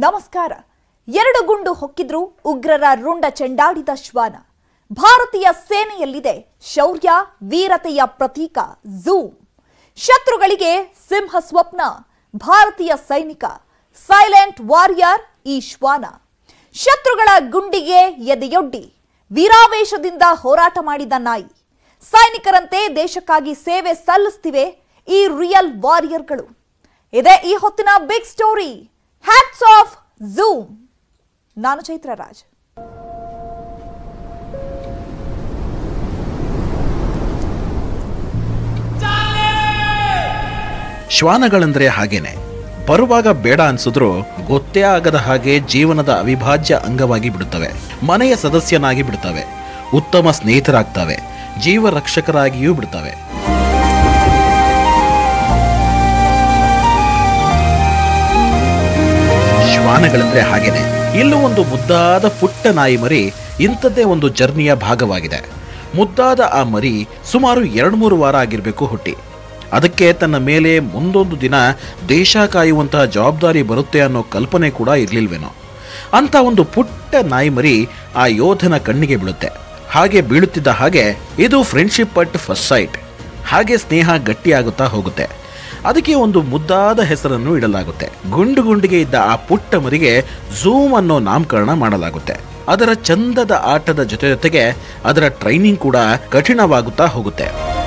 ನಮಸ್ಕಾರ ಎರಡು ಗುಂಡು ಹೊಕ್ಕಿದ್ರು ಉಗ್ರರ ರುಂಡ ಚೆಂಡಾಡಿದ ಶ್ವಾನ ಭಾರತೀಯ ಸೇನೆಯಲ್ಲಿದೆ ಶೌರ್ಯ ವೀರತೆಯ ಪ್ರತೀಕ ಝೂಮ್ ಶತ್ರುಗಳಿಗೆ ಸಿಂಹ ಸ್ವಪ್ನ ಭಾರತೀಯ ಸೈನಿಕ ಸೈಲೆಂಟ್ ವಾರಿಯರ್ ಈ ಶ್ವಾನ ಶತ್ರುಗಳ ಗುಂಡಿಗೆ ಎದೆಯೊಡ್ಡಿ ವೀರಾವೇಶದಿಂದ ಹೋರಾಟ ಮಾಡಿದ ನಾಯಿ ಸೈನಿಕರಂತೆ ದೇಶಕ್ಕಾಗಿ ಸೇವೆ ಸಲ್ಲಿಸ್ತಿವೆ ಈ ರಿಯಲ್ ವಾರಿಯರ್ಗಳು ಇದೇ ಈ ಹೊತ್ತಿನ big story hats off zoom ನಾನು ಚೈತ್ರ ರಾಜ್ ಶ್ವಾನಗಳಂದ್ರೆ ಹಾಗೇನೆ ಬರುವಾಗ ಬೇಡ ಅನ್ಸಿದ್ರು ಗೊತ್ತೇ ಆಗದ ಹಾಗೆ ಜೀವನದ ಅವಿಭಾಜ್ಯ ಅಂಗವಾಗಿ ಬಿಡುತ್ತವೆ ಮನೆಯ ಸದಸ್ಯನಾಗಿ ಬಿಡುತ್ತವೆ ಉತ್ತಮ ಸ್ನೇಹಿತರಾಗ್ತವೆ ಜೀವ ರಕ್ಷಕರಾಗಿಯೂ ಬಿಡುತ್ತವೆ ಶ್ವಾನಗಳಂದ್ರೆ ಹಾಗೇನೆ ಇಲ್ಲೂ ಒಂದು ಮುದ್ದಾದ ಪುಟ್ಟ ನಾಯಿ ಮರಿ ಇಂಥದ್ದೇ ಒಂದು ಜರ್ನಿಯ ಭಾಗವಾಗಿದೆ ಮುದ್ದಾದ ಆ ಮರಿ ಸುಮಾರು ಎರಡು ಮೂರು ವಾರ ಆಗಿರಬೇಕು ಹುಟ್ಟಿ ಅದಕ್ಕೆ ತನ್ನ ಮೇಲೆ ಮುಂದೊಂದು ದಿನ ದೇಶ ಕಾಯುವಂತಹ ಜವಾಬ್ದಾರಿ ಬರುತ್ತೆ ಅನ್ನೋ ಕಲ್ಪನೆ ಕೂಡ ಇರಲಿಲ್ವೇನೋ ಅಂತ ಒಂದು ಪುಟ್ಟ ನಾಯಿ ಮರಿ ಆ ಯೋಧನ ಕಣ್ಣಿಗೆ ಬೀಳುತ್ತೆ ಹಾಗೆ ಬೀಳುತ್ತಿದ್ದ ಹಾಗೆ ಇದು ಫ್ರೆಂಡ್ಶಿಪ್ ಅಟ್ ಫಸ್ಟ್ ಸೈಟ್ ಹಾಗೆ ಸ್ನೇಹ ಗಟ್ಟಿಯಾಗುತ್ತಾ ಹೋಗುತ್ತೆ ಅದಕ್ಕೆ ಒಂದು ಮುದ್ದಾದ ಹೆಸರನ್ನು ಇಡಲಾಗುತ್ತೆ ಗುಂಡು ಗುಂಡಿಗೆ ಇದ್ದ ಆ ಪುಟ್ಟ ಮರಿಗೆ ಝೂಮ್ ಅನ್ನೋ ನಾಮಕರಣ ಮಾಡಲಾಗುತ್ತೆ ಅದರ ಚಂದದ ಆಟದ ಜೊತೆ ಜೊತೆಗೆ ಅದರ ಟ್ರೈನಿಂಗ್ ಕೂಡ ಕಠಿಣವಾಗುತ್ತಾ ಹೋಗುತ್ತೆ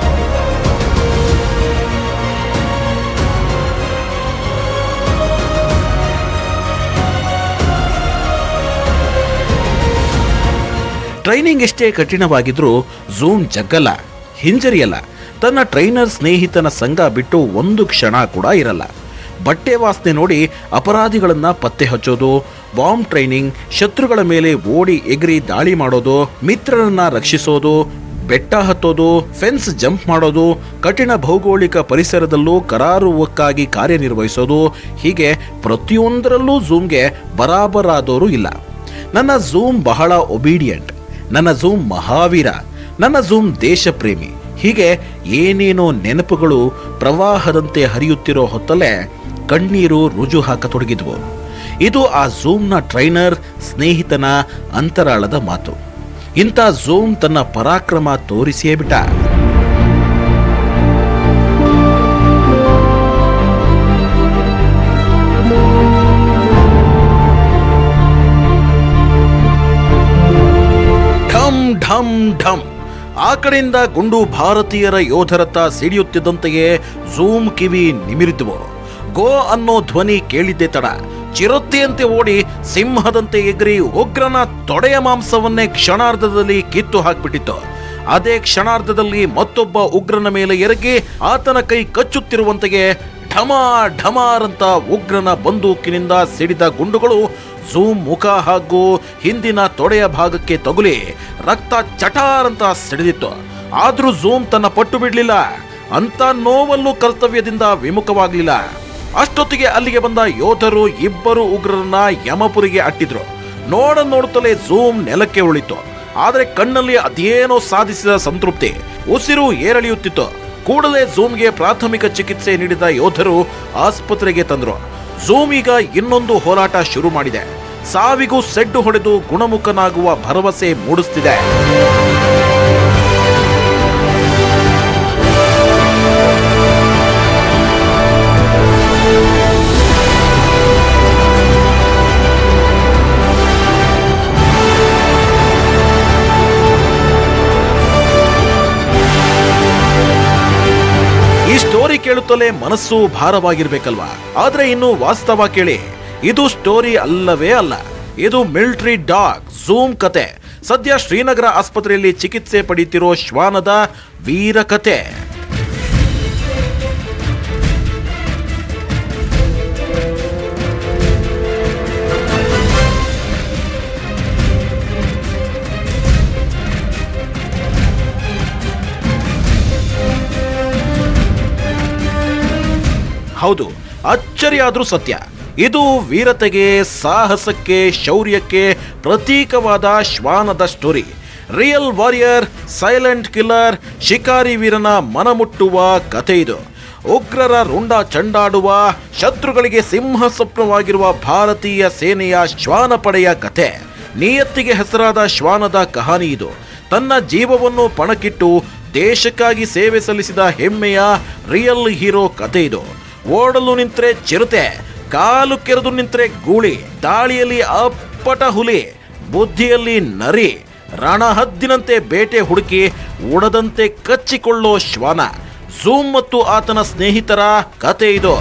ಟ್ರೈನಿಂಗ್ ಎಷ್ಟೇ ಕಠಿಣವಾಗಿದ್ರೂ ಝೂಮ್ ಜಗ್ಗಲ್ಲ ಹಿಂಜರಿಯಲ್ಲ ತನ್ನ ಟ್ರೈನರ್ ಸ್ನೇಹಿತನ ಸಂಘ ಬಿಟ್ಟು ಒಂದು ಕ್ಷಣ ಕೂಡ ಇರಲ್ಲ ಬಟ್ಟೆ ವಾಸನೆ ನೋಡಿ ಅಪರಾಧಿಗಳನ್ನ ಪತ್ತೆ ಹಚ್ಚೋದು ಬಾಂಬ್ ಟ್ರೈನಿಂಗ್ ಶತ್ರುಗಳ ಮೇಲೆ ಓಡಿ ಎಗರಿ ದಾಳಿ ಮಾಡೋದು ಮಿತ್ರರನ್ನ ರಕ್ಷಿಸೋದು ಬೆಟ್ಟ ಹತ್ತೋದು ಫೆನ್ಸ್ ಜಂಪ್ ಮಾಡೋದು ಕಠಿಣ ಭೌಗೋಳಿಕ ಪರಿಸರದಲ್ಲೂ ಕರಾರುವಕ್ಕಾಗಿ ಕಾರ್ಯನಿರ್ವಹಿಸೋದು ಹೀಗೆ ಪ್ರತಿಯೊಂದರಲ್ಲೂ ಝೂಮ್ಗೆ ಬರಾಬರಾದವರು ಇಲ್ಲ ನನ್ನ ಝೂಮ್ ಬಹಳ ಒಬೀಡಿಯಂಟ್ ನನ್ನ ಝೂಮ್ ಮಹಾವೀರ ನನ್ನ ಝೂಮ್ ದೇಶ ಪ್ರೇಮಿ ಹೀಗೆ ಏನೇನೋ ನೆನಪುಗಳು ಪ್ರವಾಹದಂತೆ ಹರಿಯುತ್ತಿರೋ ಹೊತ್ತಲ್ಲೇ ಕಣ್ಣೀರು ರುಜು ಹಾಕತೊಡಗಿದ್ವು ಇದು ಆ ಝೂಮ್ನ ಟ್ರೈನರ್ ಸ್ನೇಹಿತನ ಅಂತರಾಳದ ಮಾತು ಇಂಥ ಝೂಮ್ ತನ್ನ ಪರಾಕ್ರಮ ತೋರಿಸಿಯೇ ಬಿಟ್ಟ ಢಮ್ ಢಮ್ ಢಮ್ ಆ ಕಡೆಯಿಂದ ಗುಂಡು ಭಾರತೀಯರ ಯೋಧರತ್ತ ಸಿಡಿಯುತ್ತಿದ್ದಂತೆಯೇ ಝೂಮ್ ಕಿವಿ ನಿಮಿರಿದ್ವು ಗೋ ಅನ್ನೋ ಧ್ವನಿ ಕೇಳಿದ್ದೆ ತಡ ಚಿರತೆಯಂತೆ ಓಡಿ ಸಿಂಹದಂತೆ ಎಗರಿ ಉಗ್ರನ ತೊಡೆಯ ಮಾಂಸವನ್ನೇ ಕ್ಷಣಾರ್ಧದಲ್ಲಿ ಕಿತ್ತು ಹಾಕ್ಬಿಟ್ಟಿತ್ತು ಅದೇ ಕ್ಷಣಾರ್ಧದಲ್ಲಿ ಮತ್ತೊಬ್ಬ ಉಗ್ರನ ಮೇಲೆ ಎರಗಿ ಆತನ ಕೈ ಕಚ್ಚುತ್ತಿರುವಂತೆಯೇ ಢಮಾ ಢಮಾರ್ ಅಂತ ಉಗ್ರನ ಬಂದೂಕಿನಿಂದ ಸಿಡಿದ ಗುಂಡುಗಳು ಝೂಮ್ ಮುಖ ಹಾಗೂ ಹಿಂದಿನ ತೊಡೆಯ ಭಾಗಕ್ಕೆ ತಗುಲಿ ರಕ್ತ ಚಟಾರ್ ಅಂತ ಸಿಡಿದಿತ್ತು ಆದ್ರೂ ಝೂಮ್ ತನ್ನ ಪಟ್ಟು ಬಿಡ್ಲಿಲ್ಲ ಅಂತ ನೋವಲ್ಲೂ ಕರ್ತವ್ಯದಿಂದ ವಿಮುಖವಾಗ್ಲಿಲ್ಲ ಅಷ್ಟೊತ್ತಿಗೆ ಅಲ್ಲಿಗೆ ಬಂದ ಯೋಧರು ಇಬ್ಬರು ಉಗ್ರರನ್ನ ಯಮಪುರಿಗೆ ಅಟ್ಟಿದ್ರು ನೋಡ ನೋಡುತ್ತಲೇ ಝೂಮ್ ನೆಲಕ್ಕೆ ಉಳಿತು ಆದ್ರೆ ಕಣ್ಣಲ್ಲಿ ಅದೇನೋ ಸಾಧಿಸಿದ ಸಂತೃಪ್ತಿ ಉಸಿರು ಏರಳಿಯುತ್ತಿತ್ತು ಕೂಡಲೇ ಝೂಮ್ಗೆ ಪ್ರಾಥಮಿಕ ಚಿಕಿತ್ಸೆ ನೀಡಿದ ಯೋಧರು ಆಸ್ಪತ್ರೆಗೆ ತಂದ್ರು ಝೂಮ್ ಈಗ ಇನ್ನೊಂದು ಹೋರಾಟ ಶುರು ಮಾಡಿದೆ ಸಾವಿಗೂ ಸೆಡ್ಡು ಹೊಡೆದು ಗುಣಮುಖನಾಗುವ ಭರವಸೆ ಮೂಡಿಸ್ತಿದೆ ಈ ಸ್ಟೋರಿ ಕೇಳುತ್ತಲೇ ಮನಸ್ಸು ಭಾರವಾಗಿರ್ಬೇಕಲ್ವಾ ಆದ್ರೆ ಇನ್ನು ವಾಸ್ತವ ಕೇಳಿ ಇದು ಸ್ಟೋರಿ ಅಲ್ಲವೇ ಅಲ್ಲ ಇದು ಮಿಲಿಟರಿ ಡಾಗ್ ಝೂಮ್ ಕತೆ ಸದ್ಯ ಶ್ರೀನಗರ ಆಸ್ಪತ್ರೆಯಲ್ಲಿ ಚಿಕಿತ್ಸೆ ಪಡೆಯುತ್ತಿರೋ ಶ್ವಾನದ ವೀರ ಕತೆ ಹೌದು ಅಚ್ಚರಿಯಾದ್ರೂ ಸತ್ಯ ಇದು ವೀರತೆಗೆ ಸಾಹಸಕ್ಕೆ ಶೌರ್ಯಕ್ಕೆ ಪ್ರತೀಕವಾದ ಶ್ವಾನದ story real warrior silent killer ಶಿಕಾರಿ ವೀರನ ಮನಮುಟ್ಟುವ ಕಥೆ ಇದು ಉಗ್ರರ ರುಂಡ ಚಂಡಾಡುವ ಶತ್ರುಗಳಿಗೆ ಸಿಂಹ ಸ್ವಪ್ನವಾಗಿರುವ ಭಾರತೀಯ ಸೇನೆಯ ಶ್ವಾನ ಪಡೆಯ ಕಥೆ ನಿಯತ್ತಿಗೆ ಹೆಸರಾದ ಶ್ವಾನದ ಕಹಾನಿ ಇದು ತನ್ನ ಜೀವವನ್ನು ಪಣಕ್ಕಿಟ್ಟು ದೇಶಕ್ಕಾಗಿ ಸೇವೆ ಸಲ್ಲಿಸಿದ ಹೆಮ್ಮೆಯ ರಿಯಲ್ ಹೀರೋ ಕಥೆ ಇದು ಓಡಲು ನಿಂತ್ರೆ ಚಿರತೆ ಕಾಲು ಕೆರೆದು ನಿಂತ್ರೆ ಗೂಳಿ ದಾಳಿಯಲ್ಲಿ ಅಪ್ಪಟ ಹುಲಿ ಬುದ್ಧಿಯಲ್ಲಿ ನರಿ ರಣಹದ್ದಿನಂತೆ ಬೇಟೆ ಹುಡುಕಿ ಉಡದಂತೆ ಕಚ್ಚಿಕೊಳ್ಳೋ ಶ್ವಾನ ಝೂಮ್ ಮತ್ತು ಆತನ ಸ್ನೇಹಿತರ ಕತೆ ಇದು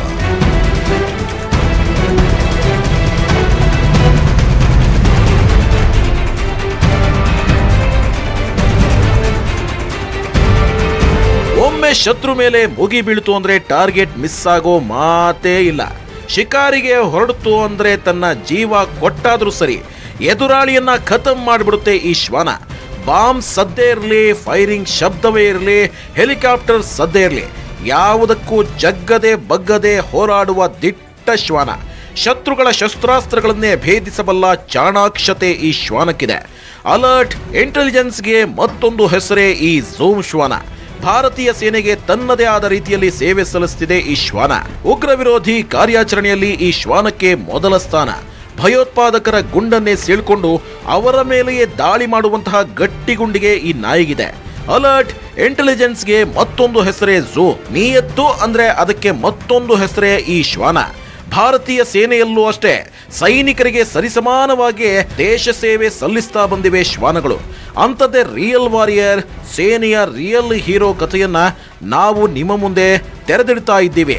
ಒಮ್ಮೆ ಶತ್ರು ಮೇಲೆ ಮುಗಿ ಬೀಳ್ತು ಅಂದ್ರೆ ಟಾರ್ಗೆಟ್ ಮಿಸ್ ಆಗೋ ಮಾತೇ ಇಲ್ಲ ಶಿಕಾರಿಗೆ ಹೊರಡ್ತು ಅಂದ್ರೆ ತನ್ನ ಜೀವ ಕೊಟ್ಟಾದ್ರೂ ಸರಿ ಎದುರಾಳಿಯನ್ನ ಖತಮ್ ಮಾಡಿಬಿಡುತ್ತೆ ಈ ಶ್ವಾನ ಬಾಂಬ್ ಸದ್ದೇ ಇರಲಿ ಫೈರಿಂಗ್ ಶಬ್ದವೇ ಇರಲಿ ಹೆಲಿಕಾಪ್ಟರ್ ಸದ್ದೇ ಇರಲಿ ಯಾವುದಕ್ಕೂ ಜಗ್ಗದೆ ಬಗ್ಗದೆ ಹೋರಾಡುವ ದಿಟ್ಟ ಶ್ವಾನ ಶತ್ರುಗಳ ಶಸ್ತ್ರಾಸ್ತ್ರಗಳನ್ನೇ ಭೇದಿಸಬಲ್ಲ ಚಾಣಾಕ್ಷತೆ ಈ ಶ್ವಾನಕ್ಕಿದೆ ಅಲರ್ಟ್ ಇಂಟೆಲಿಜೆನ್ಸ್ಗೆ ಮತ್ತೊಂದು ಹೆಸರೇ ಈ ಝೂಮ್ ಶ್ವಾನ ಭಾರತೀಯ ಸೇನೆಗೆ ತನ್ನದೇ ಆದ ರೀತಿಯಲ್ಲಿ ಸೇವೆ ಸಲ್ಲಿಸುತ್ತಿದೆ ಈ ಶ್ವಾನ ಉಗ್ರ ವಿರೋಧಿ ಕಾರ್ಯಾಚರಣೆಯಲ್ಲಿ ಈ ಶ್ವಾನಕ್ಕೆ ಮೊದಲ ಸ್ಥಾನ ಭಯೋತ್ಪಾದಕರ ಗುಂಡನ್ನೇ ಸೀಳ್ಕೊಂಡು ಅವರ ಮೇಲೆಯೇ ದಾಳಿ ಮಾಡುವಂತಹ ಗಟ್ಟಿ ಗುಂಡಿಗೆ ಈ ನಾಯಿಗಿದೆ ಅಲರ್ಟ್ ಇಂಟೆಲಿಜೆನ್ಸ್ಗೆ ಮತ್ತೊಂದು ಹೆಸರೇ ಝೂ ನಿಯತ್ತು ಅಂದ್ರೆ ಅದಕ್ಕೆ ಮತ್ತೊಂದು ಹೆಸರೇ ಈ ಶ್ವಾನ ಭಾರತೀಯ ಸೇನೆಯಲ್ಲೂ ಅಷ್ಟೇ ಸೈನಿಕರಿಗೆ ಸರಿಸಮಾನವಾಗಿ ದೇಶ ಸೇವೆ ಸಲ್ಲಿಸ್ತಾ ಬಂದಿವೆ ಶ್ವಾನಗಳು ಅಂಥದ್ದೇ ರಿಯಲ್ ವಾರಿಯರ್ ಸೇನೆಯ ರಿಯಲ್ ಹೀರೋ ಕಥೆಯನ್ನ ನಾವು ನಿಮ್ಮ ಮುಂದೆ ತೆರೆದಿಡ್ತಾ ಇದ್ದೀವಿ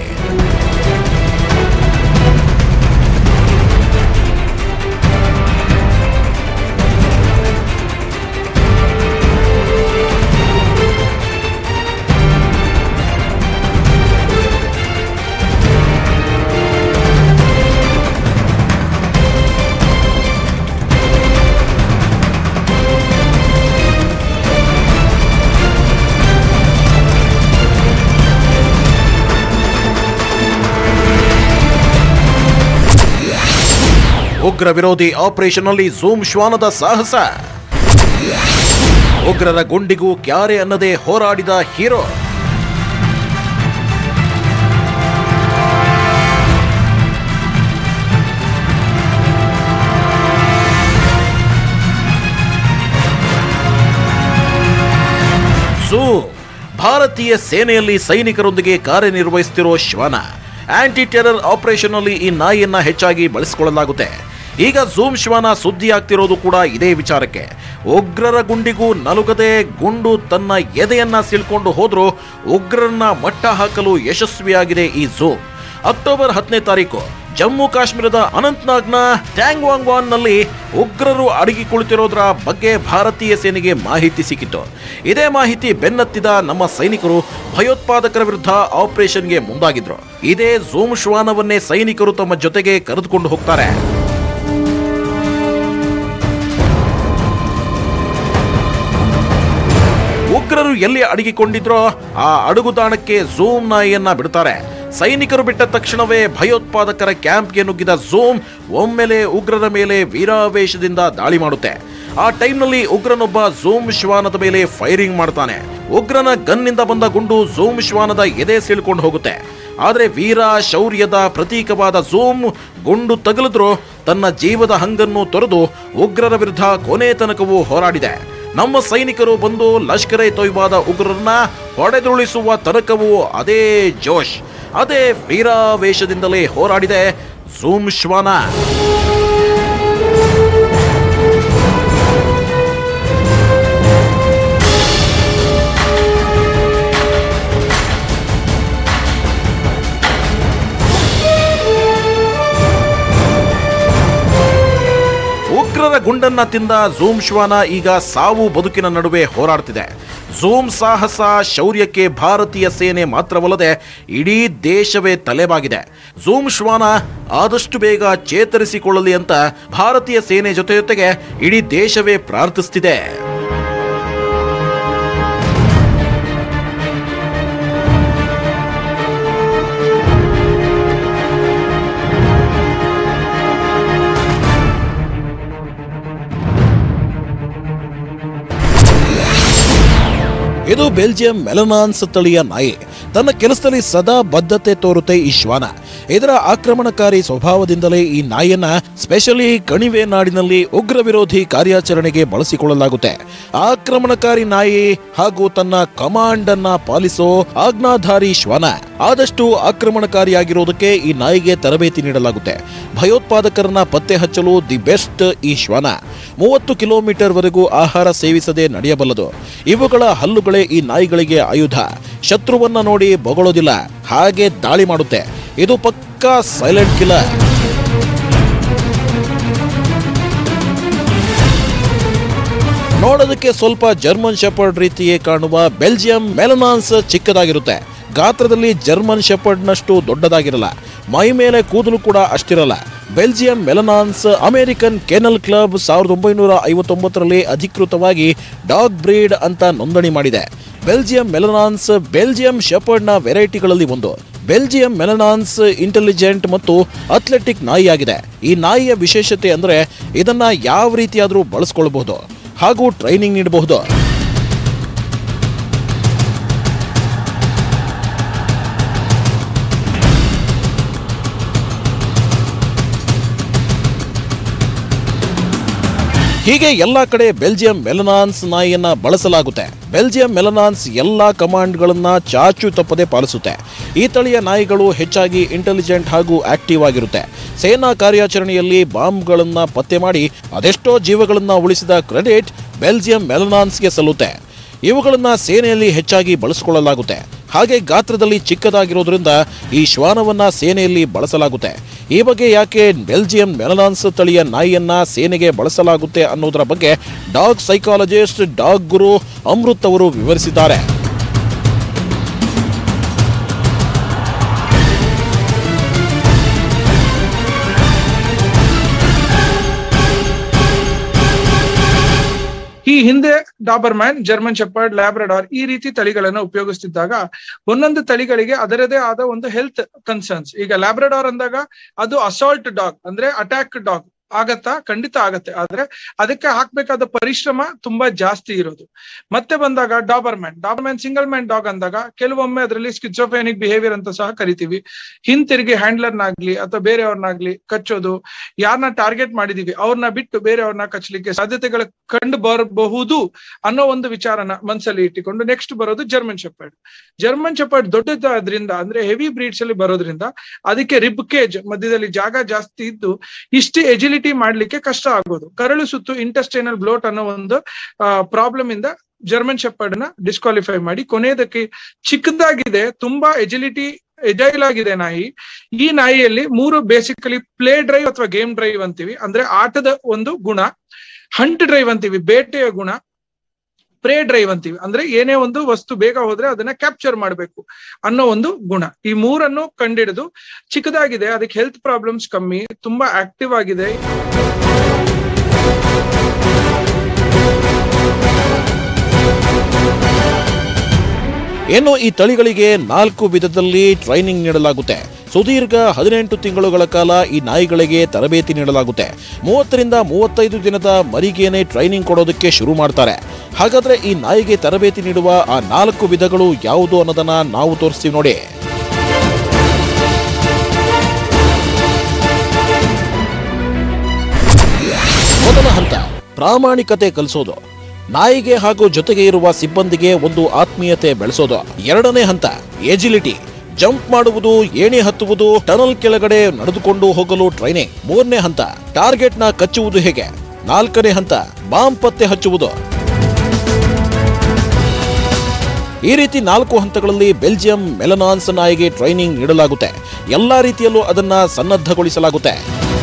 ಉಗ್ರ ವಿರೋಧಿ ಆಪರೇಷನ್ ಅಲ್ಲಿ ಝೂಮ್ ಶ್ವಾನದ ಸಾಹಸ ಉಗ್ರರ ಗುಂಡಿಗೂ ಕ್ಯಾರೆ ಅನ್ನದೇ ಹೋರಾಡಿದ ಹೀರೋ ಝೂ ಭಾರತೀಯ ಸೇನೆಯಲ್ಲಿ ಸೈನಿಕರೊಂದಿಗೆ ಕಾರ್ಯನಿರ್ವಹಿಸುತ್ತಿರೋ ಶ್ವಾನ ಆಂಟಿ ಟೆರರ್ ಆಪರೇಷನ್ ಅಲ್ಲಿ ಈ ನಾಯಿಯನ್ನ ಹೆಚ್ಚಾಗಿ ಬಳಸಿಕೊಳ್ಳಲಾಗುತ್ತೆ ಈಗ ಝೂಮ್ ಶ್ವಾನ ಸುದ್ದಿ ಆಗ್ತಿರೋದು ಕೂಡ ಇದೇ ವಿಚಾರಕ್ಕೆ ಉಗ್ರರ ಗುಂಡಿಗೂ ನಲುಗದೆ ಗುಂಡು ತನ್ನ ಎದೆಯನ್ನ ಸೀಳ್ಕೊಂಡು ಹೋದ್ರೂ ಉಗ್ರರನ್ನ ಮಟ್ಟ ಹಾಕಲು ಯಶಸ್ವಿಯಾಗಿದೆ ಈ ಝೂಮ್ ಅಕ್ಟೋಬರ್ ಹತ್ತನೇ ತಾರೀಕು ಜಮ್ಮು ಕಾಶ್ಮೀರದ ಅನಂತ್ನಾಗ್ನ ಟ್ಯಾಂಗ್ವಾಂಗ್ವಾನ್ ನಲ್ಲಿ ಉಗ್ರರು ಅಡಗಿ ಕುಳಿತಿರೋದ್ರ ಬಗ್ಗೆ ಭಾರತೀಯ ಸೇನೆಗೆ ಮಾಹಿತಿ ಸಿಕ್ಕಿತು ಇದೇ ಮಾಹಿತಿ ಬೆನ್ನತ್ತಿದ ನಮ್ಮ ಸೈನಿಕರು ಭಯೋತ್ಪಾದಕರ ವಿರುದ್ಧ ಆಪರೇಷನ್ಗೆ ಮುಂದಾಗಿದ್ರು ಇದೇ ಝೂಮ್ ಶ್ವಾನವನ್ನೇ ಸೈನಿಕರು ತಮ್ಮ ಜೊತೆಗೆ ಕರೆದುಕೊಂಡು ಹೋಗ್ತಾರೆ ಉಗ್ರರು ಎಲ್ಲಿ ಅಡಗಿಕೊಂಡಿದ್ರೋ ಆ ಅಡುಗುದಾಣಕ್ಕೆ ಝೂಮ್ ನಾಯಿಯನ್ನ ಬಿಡ್ತಾರೆ ಸೈನಿಕರು ಬಿಟ್ಟ ತಕ್ಷಣವೇ ಭಯೋತ್ಪಾದಕರ ಕ್ಯಾಂಪ್ಗೆ ನುಗ್ಗಿದ ಝೂಮ್ ಒಮ್ಮೆಲೆ ಉಗ್ರರ ಮೇಲೆ ವೀರಾವೇಶದಿಂದ ದಾಳಿ ಮಾಡುತ್ತೆ ಆ ಟೈಮ್ನಲ್ಲಿ ಉಗ್ರನೊಬ್ಬ ಝೂಮ್ ಶ್ವಾನದ ಮೇಲೆ ಫೈರಿಂಗ್ ಮಾಡ್ತಾನೆ ಉಗ್ರನ ಗನ್ನಿಂದ ಬಂದ ಗುಂಡು ಝೂಮ್ ಶ್ವಾನದ ಎದೆ ಸೀಳ್ಕೊಂಡು ಹೋಗುತ್ತೆ ಆದರೆ ವೀರ ಶೌರ್ಯದ ಪ್ರತೀಕವಾದ ಝೂಮ್ ಗುಂಡು ತಗುಲಿದ್ರೂ ತನ್ನ ಜೀವದ ಹಂಗನ್ನು ತೊರೆದು ಉಗ್ರರ ವಿರುದ್ಧ ಕೊನೆ ತನಕವೂ ಹೋರಾಡಿದೆ ನಮ್ಮ ಸೈನಿಕರು ಬಂದು ಲಷ್ಕರ್ ಎ ತೊಯ್ಬಾದ ಉಗ್ರರನ್ನ ಹೊಡೆದುರುಳಿಸುವ ತನಕವೂ ಅದೇ ಜೋಶ್ ಅದೇ ವೀರಾವೇಶದಿಂದಲೇ ಹೋರಾಡಿದೆ ಝೂಮ್ ಶ್ವಾನ ಉಗ್ರರ ಗುಂಡನ್ನ ತಿಂದ ಝೂಮ್ ಶ್ವಾನ ಈಗ ಸಾವು ಬದುಕಿನ ನಡುವೆ ಹೋರಾಡ್ತಿದೆ ಝೂಮ್ ಸಾಹಸ ಶೌರ್ಯಕ್ಕೆ ಭಾರತೀಯ ಸೇನೆ ಮಾತ್ರವಲ್ಲದೆ ಇಡೀ ದೇಶವೇ ತಲೆಬಾಗಿದೆ ಝೂಮ್ ಶ್ವಾನ ಆದಷ್ಟು ಬೇಗ ಚೇತರಿಸಿಕೊಳ್ಳಲಿ ಅಂತ ಭಾರತೀಯ ಸೇನೆ ಜೊತೆ ಜೊತೆಗೆ ಇಡೀ ದೇಶವೇ ಪ್ರಾರ್ಥಿಸ್ತಿದೆ ಇದು ಬೆಲ್ಜಿಯಂ ಮೆಲನಾನ್ಸ್ ತಳಿಯ ನಾಯಿ ತನ್ನ ಕೆಲಸದಲ್ಲಿ ಸದಾ ಬದ್ಧತೆ ತೋರುತ್ತೆ ಈ ಶ್ವಾನ ಇದರ ಆಕ್ರಮಣಕಾರಿ ಸ್ವಭಾವದಿಂದಲೇ ಈ ನಾಯಿಯನ್ನ ಸ್ಪೆಷಲಿ ಕಣಿವೆ ನಾಡಿನಲ್ಲಿ ಉಗ್ರ ವಿರೋಧಿ ಕಾರ್ಯಾಚರಣೆಗೆ ಬಳಸಿಕೊಳ್ಳಲಾಗುತ್ತೆ ಆಕ್ರಮಣಕಾರಿ ನಾಯಿ ಹಾಗೂ ತನ್ನ ಕಮಾಂಡ್ ಅನ್ನ ಪಾಲಿಸೋ ಆಜ್ಞಾಧಾರಿ ಶ್ವಾನ ಆದಷ್ಟು ಆಕ್ರಮಣಕಾರಿಯಾಗಿರೋದಕ್ಕೆ ಈ ನಾಯಿಗೆ ತರಬೇತಿ ನೀಡಲಾಗುತ್ತೆ ಭಯೋತ್ಪಾದಕರನ್ನ ಪತ್ತೆ ಹಚ್ಚಲು ದಿ ಬೆಸ್ಟ್ ಈ ಶ್ವಾನ ಮೂವತ್ತು ಕಿಲೋಮೀಟರ್ ವರೆಗೂ ಆಹಾರ ಸೇವಿಸದೆ ನಡೆಯಬಲ್ಲದು ಇವುಗಳ ಹಲ್ಲುಗಳೇ ಈ ನಾಯಿಗಳಿಗೆ ಆಯುಧ ಶತ್ರುವನ್ನ ನೋಡಿ ಬೊಗಳೋದಿಲ್ಲ ಹಾಗೆ ದಾಳಿ ಮಾಡುತ್ತೆ ಇದು ಪಕ್ಕಾ ಸೈಲೆಂಟ್ ಕಿಲ್ಲರ್ ನೋಡೋದಕ್ಕೆ ಸ್ವಲ್ಪ ಜರ್ಮನ್ ಶೆಪರ್ಡ್ ರೀತಿಯೇ ಕಾಣುವ ಬೆಲ್ಜಿಯಂ ಮೆಲನಾನ್ಸ್ ಚಿಕ್ಕದಾಗಿರುತ್ತೆ ಗಾತ್ರದಲ್ಲಿ ಜರ್ಮನ್ ಶೆಪರ್ಡ್ನಷ್ಟು ದೊಡ್ಡದಾಗಿರಲ್ಲ ಮೈ ಮೇಲೆ ಕೂದಲು ಕೂಡ ಅಷ್ಟಿರಲ್ಲ Belgium Malinois American kennel club ಸಾವಿರದ ಒಂಬೈನೂರ ಐವತ್ತೊಂಬತ್ತರಲ್ಲಿ ಅಧಿಕೃತವಾಗಿ ಡಾಗ್ ಬ್ರೀಡ್ ಅಂತ ನೋಂದಣಿ ಮಾಡಿದೆ ಬೆಲ್ಜಿಯಂ ಮೆಲನಾನ್ಸ್ ಬೆಲ್ಜಿಯಂ ಶೆಪರ್ಡ್ನ ವೆರೈಟಿಗಳಲ್ಲಿ ಒಂದು ಬೆಲ್ಜಿಯಂ ಮೆಲನಾನ್ಸ್ ಇಂಟೆಲಿಜೆಂಟ್ ಮತ್ತು ಅಥ್ಲೆಟಿಕ್ ನಾಯಿಯಾಗಿದೆ ಈ ನಾಯಿಯ ವಿಶೇಷತೆ ಅಂದರೆ ಇದನ್ನ ಯಾವ ರೀತಿಯಾದರೂ ಬಳಸ್ಕೊಳ್ಬಹುದು ಹಾಗೂ ಟ್ರೈನಿಂಗ್ ನೀಡಬಹುದು ಹೀಗೆ ಎಲ್ಲಾ ಕಡೆ ಬೆಲ್ಜಿಯಂ ಮೆಲನಾನ್ಸ್ ನಾಯಿಯನ್ನ ಬಳಸಲಾಗುತ್ತೆ ಬೆಲ್ಜಿಯಂ ಮೆಲನಾನ್ಸ್ ಎಲ್ಲಾ ಕಮಾಂಡ್ಗಳನ್ನ ಚಾಚು ತಪ್ಪದೆ ಪಾಲಿಸುತ್ತೆ ಈ ತಳಿಯ ನಾಯಿಗಳು ಹೆಚ್ಚಾಗಿ ಇಂಟೆಲಿಜೆಂಟ್ ಹಾಗೂ ಆಕ್ಟಿವ್ ಆಗಿರುತ್ತೆ ಸೇನಾ ಕಾರ್ಯಾಚರಣೆಯಲ್ಲಿ ಬಾಂಬ್ಗಳನ್ನ ಪತ್ತೆ ಮಾಡಿ ಅದೆಷ್ಟೋ ಜೀವಗಳನ್ನ ಉಳಿಸಿದ ಕ್ರೆಡಿಟ್ ಬೆಲ್ಜಿಯಂ ಮೆಲನಾನ್ಸ್ಗೆ ಸಲ್ಲುತ್ತೆ ಇವುಗಳನ್ನ ಸೇನೆಯಲ್ಲಿ ಹೆಚ್ಚಾಗಿ ಬಳಸಿಕೊಳ್ಳಲಾಗುತ್ತೆ ಹಾಗೆ ಗಾತ್ರದಲ್ಲಿ ಚಿಕ್ಕದಾಗಿರೋದ್ರಿಂದ ಈ ಶ್ವಾನವನ್ನ ಸೇನೆಯಲ್ಲಿ ಬಳಸಲಾಗುತ್ತೆ ಈ ಬಗ್ಗೆ ಯಾಕೆ ಬೆಲ್ಜಿಯಂ ಮೆಲನಾನ್ಸ್ ತಳಿಯ ನಾಯಿಯನ್ನ ಸೇನೆಗೆ ಬಳಸಲಾಗುತ್ತೆ ಅನ್ನೋದರ ಬಗ್ಗೆ dog psychologist dog guru Amrit ಅವರು ವಿವರಿಸಿದ್ದಾರೆ ಈ ಹಿಂದೆ Doberman German shepherd Labrador ಈ ರೀತಿ ತಳಿಗಳನ್ನ ಉಪಯೋಗಿಸ್ತಿದ್ದಾಗ ಒಂದೊಂದು ತಳಿಗಳಿಗೆ ಅದರದೇ ಆದ ಒಂದು ಹೆಲ್ತ್ ಕನ್ಸರ್ನ್ಸ್ ಈಗ ಲ್ಯಾಬ್ರಡಾರ್ ಅಂದಾಗ ಅದು ಅಸಾಲ್ಟ್ ಡಾಗ್ ಅಂದ್ರೆ ಅಟ್ಯಾಕ್ ಡಾಗ್ ಆಗತ್ತಾ ಖಂಡಿತ ಆಗತ್ತೆ ಆದ್ರೆ ಅದಕ್ಕೆ ಹಾಕ್ಬೇಕಾದ ಪರಿಶ್ರಮ ತುಂಬಾ ಜಾಸ್ತಿ ಇರೋದು ಮತ್ತೆ ಬಂದಾಗ Doberman Doberman single man dog ಅಂದಾಗ ಕೆಲವೊಮ್ಮೆ ಅದರಲ್ಲಿ ಸ್ಕಿಜೋಫೆನಿಕ್ ಬಿಹೇವಿಯರ್ ಅಂತ ಸಹ ಕರಿತೀವಿ ಹಿಂತಿರುಗಿ ಹ್ಯಾಂಡ್ಲರ್ನಾಗ್ಲಿ ಅಥವಾ ಬೇರೆಯವ್ರನ್ನಾಗ್ಲಿ ಕಚ್ಚೋದು ಯಾರನ್ನ ಟಾರ್ಗೆಟ್ ಮಾಡಿದೀವಿ ಅವ್ರನ್ನ ಬಿಟ್ಟು ಬೇರೆಯವ್ರನ್ನ ಕಚ್ಚಲಿಕ್ಕೆ ಸಾಧ್ಯತೆಗಳು ಕಂಡು ಬರಬಹುದು ಅನ್ನೋ ಒಂದು ವಿಚಾರನ ಮನ್ಸಲ್ಲಿ ಇಟ್ಟುಕೊಂಡು ನೆಕ್ಸ್ಟ್ ಬರೋದು ಜರ್ಮನ್ ಶೆಪರ್ಡ್ ಜರ್ಮನ್ ಶೆಪರ್ಡ್ ದೊಡ್ಡದಾದ್ರಿಂದ ಅಂದ್ರೆ ಹೆವಿ ಬ್ರೀಡ್ಸ್ ಅಲ್ಲಿ ಬರೋದ್ರಿಂದ ಅದಕ್ಕೆ ರಿಬ್ ಕೇಜ್ ಮಧ್ಯದಲ್ಲಿ ಜಾಗ ಜಾಸ್ತಿ ಇದ್ದು ಇಷ್ಟು ಎಜಿಲಿಟಿ ಮಾಡ್ಲಿಕ್ಕೆ ಕಷ್ಟ ಆಗೋದು ಕರಳು ಸುತ್ತು ಇಂಟೆಸ್ಟೈನಲ್ ಬ್ಲೋಟ್ ಅನ್ನೋ ಒಂದು ಪ್ರಾಬ್ಲಮ್ ಇಂದ ಜರ್ಮನ್ ಶೆಪರ್ಡ್ ನ ಡಿಸ್ಕ್ವಾಲಿಫೈ ಮಾಡಿ ಕೊನೆಯದಕ್ಕೆ ಚಿಕ್ಕದಾಗಿದೆ ತುಂಬಾ ಎಜಿಲಿಟಿ ಎಜೈಲ್ ಆಗಿದೆ ನಾಯಿ ಈ ನಾಯಿಯಲ್ಲಿ ಮೂರು ಬೇಸಿಕಲಿ ಪ್ಲೇ ಡ್ರೈವ್ ಅಥವಾ ಗೇಮ್ ಡ್ರೈವ್ ಅಂತೀವಿ ಅಂದ್ರೆ ಆಟದ ಒಂದು ಗುಣ ಹಂಟ್ ಡ್ರೈವ್ ಅಂತೀವಿ ಬೇಟೆಯ ಗುಣ ಪ್ರೇ ಡ್ರೈವ್ ಅಂತೀವಿ ಅಂದ್ರೆ ಏನೇ ಒಂದು ವಸ್ತು ಬೇಗ ಹೋದ್ರೆ ಅದನ್ನ ಕ್ಯಾಪ್ಚರ್ ಮಾಡಬೇಕು ಅನ್ನೋ ಒಂದು ಗುಣ ಈ ಮೂರನ್ನು ಕಂಡಿಡಿದು ಚಿಕ್ಕದಾಗಿದೆ ಅದಕ್ಕೆ ಹೆಲ್ತ್ ಪ್ರಾಬ್ಲಮ್ಸ್ ಕಮ್ಮಿ ತುಂಬಾ ಆಕ್ಟಿವ್ ಆಗಿದೆ ಇನ್ನು ಈ ತಳಿಗಳಿಗೆ ನಾಲ್ಕು ವಿಧದಲ್ಲಿ ಟ್ರೈನಿಂಗ್ ನೀಡಲಾಗುತ್ತೆ ಸುದೀರ್ಘ ಹದಿನೆಂಟು ತಿಂಗಳುಗಳ ಕಾಲ ಈ ನಾಯಿಗಳಿಗೆ ತರಬೇತಿ ನೀಡಲಾಗುತ್ತೆ ಮೂವತ್ತರಿಂದ ಮೂವತ್ತೈದು ದಿನದ ಮರಿಗೇನೆ ಟ್ರೈನಿಂಗ್ ಕೊಡೋದಕ್ಕೆ ಶುರು ಮಾಡ್ತಾರೆ ಹಾಗಾದ್ರೆ ಈ ನಾಯಿಗೆ ತರಬೇತಿ ನೀಡುವ ಆ ನಾಲ್ಕು ವಿಧಗಳು ಯಾವುದು ಅನ್ನೋದನ್ನ ನಾವು ತೋರಿಸ್ತೀವಿ ನೋಡಿ ಮೊದಲ ಹಂತ ಪ್ರಾಮಾಣಿಕತೆ ಕಲಿಸೋದು ನಾಯಿಗೆ ಹಾಗೂ ಜೊತೆಗೆ ಇರುವ ಸಿಬ್ಬಂದಿಗೆ ಒಂದು ಆತ್ಮೀಯತೆ ಬೆಳೆಸೋದು ಎರಡನೇ ಹಂತ ಎಜಿಲಿಟಿ ಜಂಪ್ ಮಾಡುವುದು ಏಣಿ ಹತ್ತುವುದು ಟನಲ್ ಕೆಳಗಡೆ ನಡೆದುಕೊಂಡು ಹೋಗಲು ಟ್ರೈನಿಂಗ್ ಮೂರನೇ ಹಂತ ಟಾರ್ಗೆಟ್ ನ ಕಚ್ಚುವುದು ಹೇಗೆ ನಾಲ್ಕನೇ ಹಂತ ಬಾಂಬ್ ಪತ್ತೆ ಹಚ್ಚುವುದು ಈ ರೀತಿ ನಾಲ್ಕು ಹಂತಗಳಲ್ಲಿ ಬೆಲ್ಜಿಯಂ ಮೆಲನಾನ್ಸ್ ನಾಯಿಗೆ ಟ್ರೈನಿಂಗ್ ನೀಡಲಾಗುತ್ತೆ ಎಲ್ಲಾ ರೀತಿಯಲ್ಲೂ ಅದನ್ನ ಸನ್ನದ್ಧಗೊಳಿಸಲಾಗುತ್ತೆ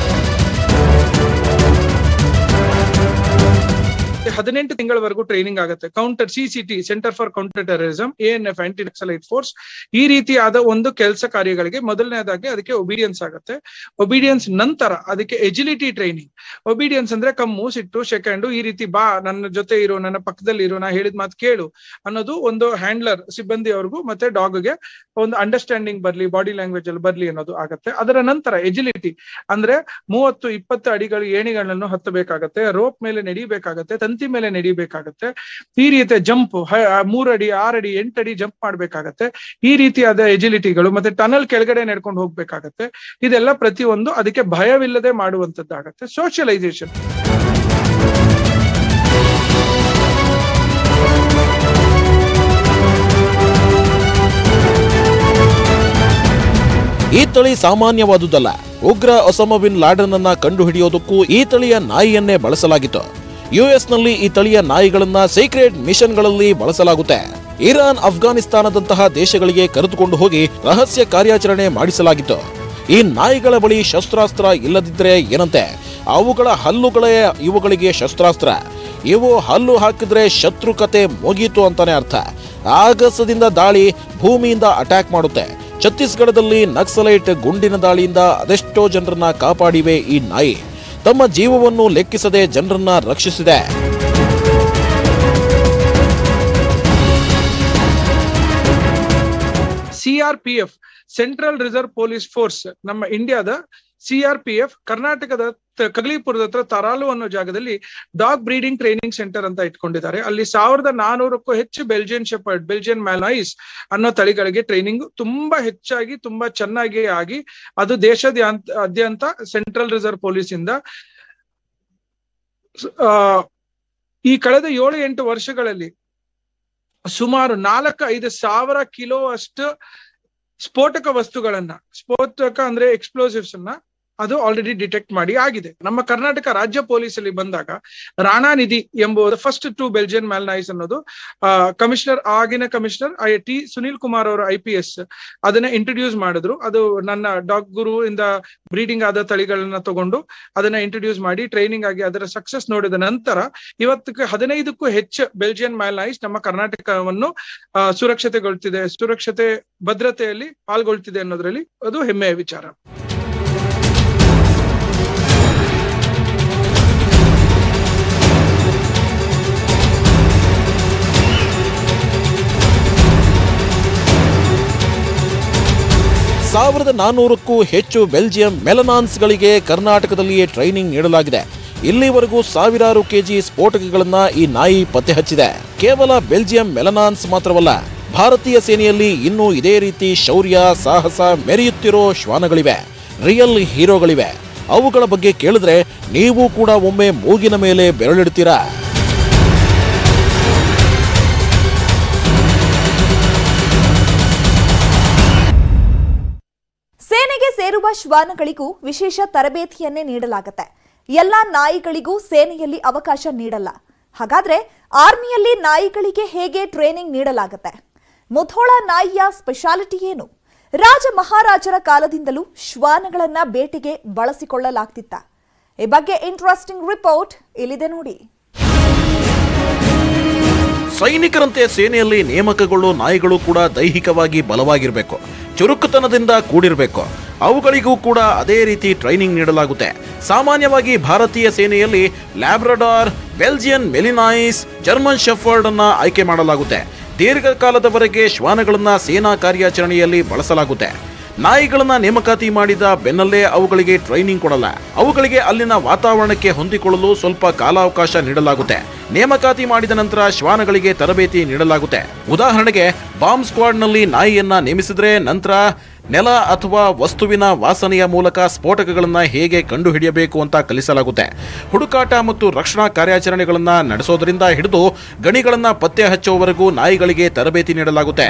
ಹದಿನೆಂಟು ತಿಂಗಳವರೆಗೂ ಟ್ರೈನಿಂಗ್ ಆಗುತ್ತೆ counter C C T center for counter terrorism A N F anti naxalite force ಈ ರೀತಿಯಾದ ಒಂದು ಕೆಲಸ ಕಾರ್ಯಗಳಿಗೆ ಮೊದಲನೇದಾಗಿ ಅದಕ್ಕೆ ಒಬಿಡಿಯನ್ಸ್ ಆಗುತ್ತೆ ಒಬಿಡಿಯನ್ಸ್ ನಂತರ ಅದಕ್ಕೆ ಎಜಿಲಿಟಿ ಟ್ರೈನಿಂಗ್ ಒಬಿಡಿಯನ್ಸ್ ಅಂದ್ರೆ ಕಮ್ಮು ಸಿಟ್ಟು ಸೆಕೆಂಡು ಈ ರೀತಿ ಬಾ ನನ್ನ ಜೊತೆ ಇರು ನನ್ನ ಪಕ್ಕದಲ್ಲಿ ಇರು ನಾ ಹೇಳಿದ ಮಾತು ಕೇಳು ಅನ್ನೋದು ಒಂದು ಹ್ಯಾಂಡ್ಲರ್ ಸಿಬ್ಬಂದಿ ಅವ್ರಿಗೂ ಮತ್ತೆ ಡಾಗ್ಗೆ ಒಂದು ಅಂಡರ್ಸ್ಟ್ಯಾಂಡಿಂಗ್ ಬರ್ಲಿ ಬಾಡಿ ಲ್ಯಾಂಗ್ವೇಜ್ ಅಲ್ಲಿ ಬರ್ಲಿ ಅನ್ನೋದು ಆಗತ್ತೆ ಅದರ ನಂತರ ಎಜಿಲಿಟಿ ಅಂದ್ರೆ ಮೂವತ್ತು ಇಪ್ಪತ್ತು ಅಡಿಗಳು ಏಣಿಗಳನ್ನು ಹತ್ತಬೇಕಾಗತ್ತೆ ರೋಪ್ ಮೇಲೆ ನಡಿಬೇಕಾಗತ್ತೆ ತಂತಿ ತಂತಿ ಮೇಲೆ ನಡಿಬೇಕಾಗತ್ತೆ ಈ ರೀತಿಯ ಜಂಪ್ ಮೂರಡಿ ಆರಡಿ ಎಂಟಡಿ ಜಂಪ್ ಮಾಡ್ಬೇಕಾಗತ್ತೆ ಈ ರೀತಿಯಾದ ಎಜಿಲಿಟಿಗಳು ಮತ್ತೆ ಟನಲ್ ಕೆಳಗಡೆ ನಡ್ಕೊಂಡು ಹೋಗ್ಬೇಕಾಗತ್ತೆ ಇದೆಲ್ಲ ಪ್ರತಿಯೊಂದು ಅದಕ್ಕೆ ಭಯವಿಲ್ಲದೆ ಮಾಡುವಂತದ್ದಾಗತ್ತೆ ಸೋಷಿಯಲೈಸೇಷನ್ ಈ ತಳಿ ಸಾಮಾನ್ಯವಾದುದಲ್ಲ ಉಗ್ರ ಒಸಮ ಬಿನ್ ಲಾಡನ್ ಅನ್ನ ಕಂಡುಹಿಡಿಯೋದಕ್ಕೂ ಈ ತಳಿಯ ನಾಯಿಯನ್ನೇ ಬಳಸಲಾಗಿತ್ತು ಯುಎಸ್ನಲ್ಲಿ ಈ ತಳಿಯ ನಾಯಿಗಳನ್ನ ಸೀಕ್ರೆಟ್ ಮಿಷನ್ಗಳಲ್ಲಿ ಬಳಸಲಾಗುತ್ತೆ ಇರಾನ್ ಅಫ್ಘಾನಿಸ್ತಾನದಂತಹ ದೇಶಗಳಿಗೆ ಕರೆದುಕೊಂಡು ಹೋಗಿ ರಹಸ್ಯ ಕಾರ್ಯಾಚರಣೆ ಮಾಡಿಸಲಾಗಿತ್ತು ಈ ನಾಯಿಗಳ ಬಳಿ ಶಸ್ತ್ರಾಸ್ತ್ರ ಇಲ್ಲದಿದ್ದರೆ ಏನಂತೆ ಅವುಗಳ ಹಲ್ಲುಗಳೇ ಇವುಗಳಿಗೆ ಶಸ್ತ್ರಾಸ್ತ್ರ ಇವು ಹಲ್ಲು ಹಾಕಿದ್ರೆ ಶತ್ರುಕತೆ ಮುಗೀತು ಅಂತಾನೆ ಅರ್ಥ ಆಗಸದಿಂದ ದಾಳಿ ಭೂಮಿಯಿಂದ ಅಟ್ಯಾಕ್ ಮಾಡುತ್ತೆ ಛತ್ತೀಸ್ಗಢದಲ್ಲಿ ನಕ್ಸಲೈಟ್ ಗುಂಡಿನ ದಾಳಿಯಿಂದ ಅದೆಷ್ಟೋ ಜನರನ್ನ ಕಾಪಾಡಿವೆ ಈ ನಾಯಿ ತಮ್ಮ ಜೀವವನ್ನು ಲೆಕ್ಕಿಸದೆ ಜನರನ್ನ ರಕ್ಷಿಸಿದೆ CRPF central reserve police force ನಮ್ಮ ಇಂಡಿಯಾದ ಸಿಆರ್ಪಿಎಫ್ ಕರ್ನಾಟಕದ ತ- ಕಗ್ಲಿಪುರದ ಹತ್ರ ತರಾಲು ಅನ್ನೋ ಜಾಗದಲ್ಲಿ ಡಾಗ್ ಬ್ರೀಡಿಂಗ್ ಟ್ರೈನಿಂಗ್ ಸೆಂಟರ್ ಅಂತ ಇಟ್ಕೊಂಡಿದ್ದಾರೆ ಅಲ್ಲಿ ಸಾವಿರದ ನಾನೂರಕ್ಕೂ ಹೆಚ್ಚು ಬೆಲ್ಜಿಯನ್ ಶೆಪರ್ಡ್ ಬೆಲ್ಜಿಯನ್ ಮ್ಯಾಲೈಸ್ ಅನ್ನೋ ತಳಿಗಳಿಗೆ ಟ್ರೈನಿಂಗ್ ತುಂಬಾ ಹೆಚ್ಚಾಗಿ ತುಂಬಾ ಚೆನ್ನಾಗಿ ಆಗಿ ಅದು ದೇಶದ ಅದ್ಯಂತ ಸೆಂಟ್ರಲ್ ರಿಸರ್ವ್ ಪೊಲೀಸ್ ಇಂದ ಆ, ಈ ಕಳೆದ ಏಳು ಎಂಟು ವರ್ಷಗಳಲ್ಲಿ ಸುಮಾರು ನಾಲ್ಕು ಐದು ಸಾವಿರ ಕಿಲೋ ಅಷ್ಟು ಸ್ಫೋಟಕ ವಸ್ತುಗಳನ್ನ ಸ್ಫೋಟಕ ಅಂದ್ರೆ ಎಕ್ಸ್ಪ್ಲೋಸಿವ್ಸ್ ಅನ್ನ ಅದು ಆಲ್ರೆಡಿ ಡಿಟೆಕ್ಟ್ ಮಾಡಿ ಆಗಿದೆ ನಮ್ಮ ಕರ್ನಾಟಕ ರಾಜ್ಯ ಪೊಲೀಸ್ ಅಲ್ಲಿ ಬಂದಾಗ ರಾಣಾ ನಿಧಿ ಎಂಬುದು ಫಸ್ಟ್ ಟು ಬೆಲ್ಜಿಯನ್ ಮ್ಯಾಲ್ನೈಸ್ ಅನ್ನೋದು ಕಮಿಷನರ್ ಆಗಿನ commissioner I T Sunil Kumar ಅವರು ಐ ಪಿ ಎಸ್ ಅದನ್ನ ಇಂಟ್ರೊಡ್ಯೂಸ್ ಮಾಡಿದ್ರು ಅದು ನನ್ನ ಡಾಗ್ ಗುರು ಇಂದ ಬ್ರೀಡಿಂಗ್ ಆದ ತಳಿಗಳನ್ನ ತಗೊಂಡು ಅದನ್ನ ಇಂಟ್ರೊಡ್ಯೂಸ್ ಮಾಡಿ ಟ್ರೈನಿಂಗ್ ಆಗಿ ಅದರ ಸಕ್ಸಸ್ ನೋಡಿದ ನಂತರ ಇವತ್ತಿಗೆ ಹದಿನೈದಕ್ಕೂ ಹೆಚ್ಚು ಬೆಲ್ಜಿಯನ್ ಮ್ಯಾಲ್ನೈಸ್ ನಮ್ಮ ಕರ್ನಾಟಕವನ್ನು ಆ, ಸುರಕ್ಷತೆಗೊಳ್ತಿದೆ ಸುರಕ್ಷತೆ ಭದ್ರತೆಯಲ್ಲಿ ಪಾಲ್ಗೊಳ್ತಿದೆ ಅನ್ನೋದ್ರಲ್ಲಿ ಅದು ಹೆಮ್ಮೆಯ ವಿಚಾರ ಸಾವಿರದ ನಾನ್ನೂರಕ್ಕೂ ಹೆಚ್ಚು ಬೆಲ್ಜಿಯಂ ಮೆಲನಾನ್ಸ್ಗಳಿಗೆ ಕರ್ನಾಟಕದಲ್ಲಿಯೇ ಟ್ರೈನಿಂಗ್ ನೀಡಲಾಗಿದೆ ಇಲ್ಲಿವರೆಗೂ ಸಾವಿರಾರು ಕೆಜಿ ಸ್ಫೋಟಕಗಳನ್ನ ಈ ನಾಯಿ ಪತ್ತೆ ಹಚ್ಚಿದೆ ಕೇವಲ ಬೆಲ್ಜಿಯಂ ಮೆಲನಾನ್ಸ್ ಮಾತ್ರವಲ್ಲ ಭಾರತೀಯ ಸೇನೆಯಲ್ಲಿ ಇನ್ನೂ ಇದೇ ರೀತಿ ಶೌರ್ಯ ಸಾಹಸ ಮೆರೆಯುತ್ತಿರೋ ಶ್ವಾನಗಳಿವೆ ರಿಯಲ್ ಹೀರೋಗಳಿವೆ ಅವುಗಳ ಬಗ್ಗೆ ಕೇಳಿದ್ರೆ ನೀವು ಕೂಡ ಒಮ್ಮೆ ಮೂಗಿನ ಮೇಲೆ ಬೆರಳಿಡ್ತೀರಾ ಸೇನೆಗೆ ಸೇರುವ ಶ್ವಾನಗಳಿಗೂ ವಿಶೇಷ ತರಬೇತಿಯನ್ನೇ ನೀಡಲಾಗುತ್ತೆ ಎಲ್ಲ ನಾಯಿಗಳಿಗೂ ಸೇನೆಯಲ್ಲಿ ಅವಕಾಶ ನೀಡಲ್ಲ ಹಾಗಾದ್ರೆ ಆರ್ಮಿಯಲ್ಲಿ ನಾಯಿಗಳಿಗೆ ಹೇಗೆ ಟ್ರೈನಿಂಗ್ ನೀಡಲಾಗುತ್ತೆ ಮುಧೋಳ ನಾಯಿಯ ಸ್ಪೆಷಾಲಿಟಿ ಏನು ರಾಜ ಮಹಾರಾಜರ ಕಾಲದಿಂದಲೂ ಶ್ವಾನಗಳನ್ನ ಬೇಟೆಗೆ ಬಳಸಿಕೊಳ್ಳಲಾಗ್ತಿತ್ತ ಈ ಬಗ್ಗೆ ಇಂಟ್ರೆಸ್ಟಿಂಗ್ ರಿಪೋರ್ಟ್ ಇಲ್ಲಿದೆ ನೋಡಿ ಸೈನಿಕರಂತೆ ಸೇನೆಯಲ್ಲಿ ನೇಮಕಗೊಳ್ಳೋ ನಾಯಿಗಳು ಕೂಡ ದೈಹಿಕವಾಗಿ ಬಲವಾಗಿರಬೇಕು ಚುರುಕುತನದಿಂದ ಕೂಡಿರಬೇಕು ಅವುಗಳಿಗೂ ಕೂಡ ಅದೇ ರೀತಿ ಟ್ರೈನಿಂಗ್ ನೀಡಲಾಗುತ್ತೆ ಸಾಮಾನ್ಯವಾಗಿ ಭಾರತೀಯ ಸೇನೆಯಲ್ಲಿ Labrador Belgian Malinois German shepherd ಅನ್ನ ಆಯ್ಕೆ ಮಾಡಲಾಗುತ್ತೆ ದೀರ್ಘಕಾಲದವರೆಗೆ ಶ್ವಾನಗಳನ್ನ ಸೇನಾ ಕಾರ್ಯಾಚರಣೆಯಲ್ಲಿ ಬಳಸಲಾಗುತ್ತೆ ನಾಯಿಗಳನ್ನ ನೇಮಕಾತಿ ಮಾಡಿದ ಬೆನ್ನಲ್ಲೇ ಅವುಗಳಿಗೆ ಟ್ರೈನಿಂಗ್ ಕೊಡಲ್ಲ ಅವುಗಳಿಗೆ ಅಲ್ಲಿನ ವಾತಾವರಣಕ್ಕೆ ಹೊಂದಿಕೊಳ್ಳಲು ಸ್ವಲ್ಪ ಕಾಲಾವಕಾಶ ನೀಡಲಾಗುತ್ತೆ ನೇಮಕಾತಿ ಮಾಡಿದ ನಂತರ ಶ್ವಾನಗಳಿಗೆ ತರಬೇತಿ ನೀಡಲಾಗುತ್ತೆ ಉದಾಹರಣೆಗೆ ಬಾಂಬ್ ಸ್ಕ್ವಾಡ್ನಲ್ಲಿ ನಾಯಿಯನ್ನ ನೇಮಿಸಿದ್ರೆ ನಂತರ ನೆಲ ಅಥವಾ ವಸ್ತುವಿನ ವಾಸನೆಯ ಮೂಲಕ ಸ್ಫೋಟಕಗಳನ್ನ ಹೇಗೆ ಕಂಡುಹಿಡಿಯಬೇಕು ಅಂತ ಕಲಿಸಲಾಗುತ್ತೆ ಹುಡುಕಾಟ ಮತ್ತು ರಕ್ಷಣಾ ಕಾರ್ಯಾಚರಣೆಗಳನ್ನ ನಡೆಸೋದರಿಂದ ಹಿಡಿದು ಗಣಿಗಳನ್ನ ಪತ್ತೆ ಹಚ್ಚುವವರೆಗೂ ನಾಯಿಗಳಿಗೆ ತರಬೇತಿ ನೀಡಲಾಗುತ್ತೆ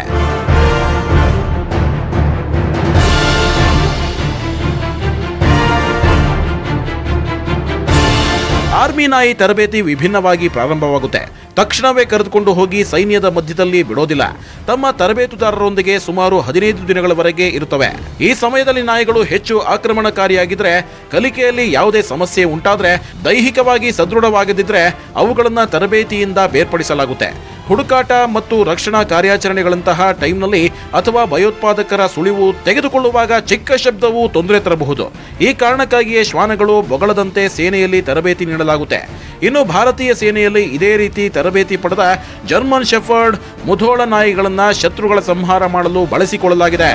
ಆರ್ಮಿ ನಾಯಿ ತರಬೇತಿ ವಿಭಿನ್ನವಾಗಿ ಪ್ರಾರಂಭವಾಗುತ್ತೆ ತಕ್ಷಣವೇ ಕರೆದುಕೊಂಡು ಹೋಗಿ ಸೈನ್ಯದ ಮಧ್ಯದಲ್ಲಿ ಬಿಡೋದಿಲ್ಲ ತಮ್ಮ ತರಬೇತುದಾರರೊಂದಿಗೆ ಸುಮಾರು ಹದಿನೈದು ದಿನಗಳವರೆಗೆ ಇರುತ್ತವೆ ಈ ಸಮಯದಲ್ಲಿ ನಾಯಿಗಳು ಹೆಚ್ಚು ಆಕ್ರಮಣಕಾರಿಯಾಗಿದ್ರೆ ಕಲಿಕೆಯಲ್ಲಿ ಯಾವುದೇ ಸಮಸ್ಯೆ ಉಂಟಾದ್ರೆ ದೈಹಿಕವಾಗಿ ಸದೃಢವಾಗದಿದ್ರೆ ಅವುಗಳನ್ನ ತರಬೇತಿಯಿಂದ ಬೇರ್ಪಡಿಸಲಾಗುತ್ತೆ ಹುಡುಕಾಟ ಮತ್ತು ರಕ್ಷಣಾ ಕಾರ್ಯಾಚರಣೆಗಳಂತಹ ಟೈಮ್ನಲ್ಲಿ ಅಥವಾ ಭಯೋತ್ಪಾದಕರ ಸುಳಿವು ತೆಗೆದುಕೊಳ್ಳುವಾಗ ಚಿಕ್ಕ ಶಬ್ದವು ತೊಂದರೆ ತರಬಹುದು ಈ ಕಾರಣಕ್ಕಾಗಿಯೇ ಶ್ವಾನಗಳು ಬೊಗಳದಂತೆ ಸೇನೆಯಲ್ಲಿ ತರಬೇತಿ ನೀಡಲಾಗುತ್ತೆ ಇನ್ನು ಭಾರತೀಯ ಸೇನೆಯಲ್ಲಿ ಇದೇ ರೀತಿ ತರಬೇತಿ ಪಡೆದ ಜರ್ಮನ್ ಶೆಫರ್ಡ್ ಮುಧೋಳ ನಾಯಿಗಳನ್ನ ಶತ್ರುಗಳ ಸಂಹಾರ ಮಾಡಲು ಬಳಸಿಕೊಳ್ಳಲಾಗಿದೆ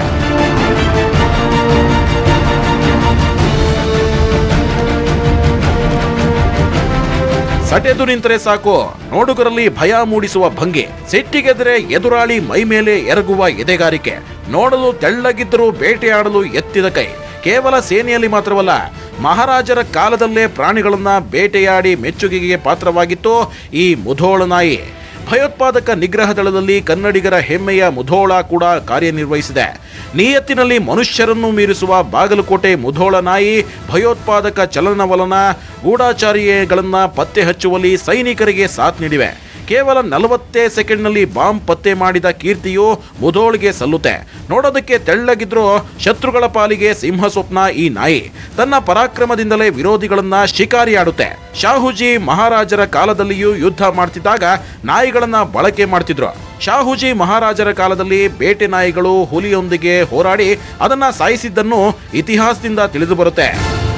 ಸಟೆದು ನಿಂತರೆ ಸಾಕು ನೋಡುಗರಲ್ಲಿ ಭಯ ಮೂಡಿಸುವ ಭಂಗಿ ಸಿಟ್ಟಿಗೆದರೆ ಎದುರಾಳಿ ಮೈ ಮೇಲೆ ಎರಗುವ ಎದೆಗಾರಿಕೆ ನೋಡಲು ತೆಳ್ಳಗಿದ್ದರೂ ಬೇಟೆಯಾಡಲು ಎತ್ತಿದ ಕೈ ಕೇವಲ ಸೇನೆಯಲ್ಲಿ ಮಾತ್ರವಲ್ಲ ಮಹಾರಾಜರ ಕಾಲದಲ್ಲೇ ಪ್ರಾಣಿಗಳನ್ನ ಬೇಟೆಯಾಡಿ ಮೆಚ್ಚುಗೆಗೆ ಪಾತ್ರವಾಗಿತ್ತು ಈ ಮುಧೋಳ ನಾಯಿ ಭಯೋತ್ಪಾದಕ ನಿಗ್ರಹ ದಳದಲ್ಲಿ ಕನ್ನಡಿಗರ ಹೆಮ್ಮೆಯ ಮುಧೋಳ ಕೂಡ ಕಾರ್ಯನಿರ್ವಹಿಸಿದೆ ನಿಯತ್ತಿನಲ್ಲಿ ಮನುಷ್ಯರನ್ನು ಮೀರಿಸುವ ಬಾಗಲಕೋಟೆ ಮುಧೋಳ ನಾಯಿ ಭಯೋತ್ಪಾದಕ ಚಲನವಲನ ಗೂಢಾಚಾರಿಗಳನ್ನ ಪತ್ತೆ ಹಚ್ಚುವಲ್ಲಿ ಸೈನಿಕರಿಗೆ ಸಾಥ್ ನೀಡಿವೆ ಕೇವಲ ನಲವತ್ತೇ ಸೆಕೆಂಡ್ನಲ್ಲಿ ಬಾಂಬ್ ಪತ್ತೆ ಮಾಡಿದ ಕೀರ್ತಿಯು ಮುಧೋಳ್ಗೆ ಸಲ್ಲುತ್ತೆ ನೋಡೋದಕ್ಕೆ ತೆಳ್ಳಗಿದ್ರೂ ಶತ್ರುಗಳ ಪಾಲಿಗೆ ಸಿಂಹ ಸ್ವಪ್ನ ಈ ನಾಯಿ ತನ್ನ ಪರಾಕ್ರಮದಿಂದಲೇ ವಿರೋಧಿಗಳನ್ನ ಶಿಕಾರಿಯಾಡುತ್ತೆ ಶಾಹುಜಿ ಮಹಾರಾಜರ ಕಾಲದಲ್ಲಿಯೂ ಯುದ್ಧ ಮಾಡ್ತಿದ್ದಾಗ ನಾಯಿಗಳನ್ನ ಬಳಕೆ ಮಾಡ್ತಿದ್ರು ಶಾಹುಜಿ ಮಹಾರಾಜರ ಕಾಲದಲ್ಲಿ ಬೇಟೆ ನಾಯಿಗಳು ಹುಲಿಯೊಂದಿಗೆ ಹೋರಾಡಿ ಅದನ್ನ ಸಾಯಿಸಿದ್ದನ್ನು ಇತಿಹಾಸದಿಂದ ತಿಳಿದು ಬರುತ್ತೆ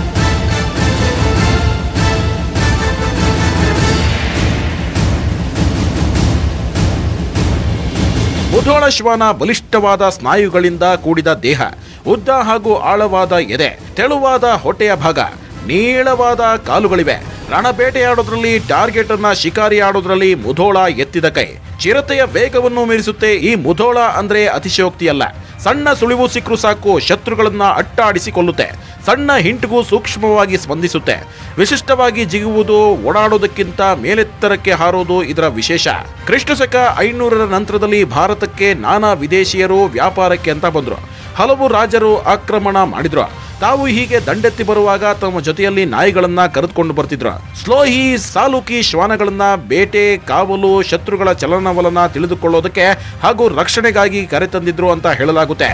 ಮುಧೋಳ ಶ್ವಾನ ಬಲಿಷ್ಠವಾದ ಸ್ನಾಯುಗಳಿಂದ ಕೂಡಿದ ದೇಹ ಉದ್ದ ಹಾಗೂ ಆಳವಾದ ಎದೆ ತೆಳುವಾದ ಹೊಟ್ಟೆಯ ಭಾಗ ನೀಳವಾದ ಕಾಲುಗಳಿವೆ ರಣಬೇಟೆಯಾಡೋದ್ರಲ್ಲಿ ಟಾರ್ಗೆಟ್ ಅನ್ನ ಶಿಕಾರಿ ಆಡೋದ್ರಲ್ಲಿ ಮುಧೋಳ ಎತ್ತಿದ ಕೈ ಚಿರತೆಯ ವೇಗವನ್ನು ಮೀರಿಸುತ್ತೆ ಈ ಮುಧೋಳ ಅಂದ್ರೆ ಅತಿಶಯೋಕ್ತಿಯಲ್ಲ ಸಣ್ಣ ಸುಳಿವು ಸಿಕ್ಕರು ಸಾಕು ಶತ್ರುಗಳನ್ನ ಅಟ್ಟಾಡಿಸಿ ಕೊಲ್ಲುತ್ತೆ ಸಣ್ಣ ಹಿಂಟ್ಗೂ ಸೂಕ್ಷ್ಮವಾಗಿ ಸ್ಪಂದಿಸುತ್ತೆ ವಿಶಿಷ್ಟವಾಗಿ ಜಿಗುವುದು ಓಡಾಡೋದಕ್ಕಿಂತ ಮೇಲೆತ್ತರಕ್ಕೆ ಹಾರೋದು ಇದರ ವಿಶೇಷ ಕ್ರಿಸ್ತಶಕ ಐನೂರರ ನಂತರದಲ್ಲಿ ಭಾರತಕ್ಕೆ ನಾನಾ ವಿದೇಶಿಯರು ವ್ಯಾಪಾರಕ್ಕೆ ಅಂತ ಬಂದ್ರು ಹಲವು ರಾಜರು ಆಕ್ರಮಣ ಮಾಡಿದ್ರು ತಾವು ಹೀಗೆ ದಂಡೆತ್ತಿ ಬರುವಾಗ ತಮ್ಮ ಜೊತೆಯಲ್ಲಿ ನಾಯಿಗಳನ್ನ ಕರೆದುಕೊಂಡು ಬರ್ತಿದ್ರು ಸ್ಲೋಹಿ ಸಾಲುಕಿ ಶ್ವಾನಗಳನ್ನ ಬೇಟೆ ಕಾವಲು ಶತ್ರುಗಳ ಚಲನವಲನ ತಿಳಿದುಕೊಳ್ಳೋದಕ್ಕೆ ಹಾಗೂ ರಕ್ಷಣೆಗಾಗಿ ಕರೆತಂದಿದ್ರು ಅಂತ ಹೇಳಲಾಗುತ್ತೆ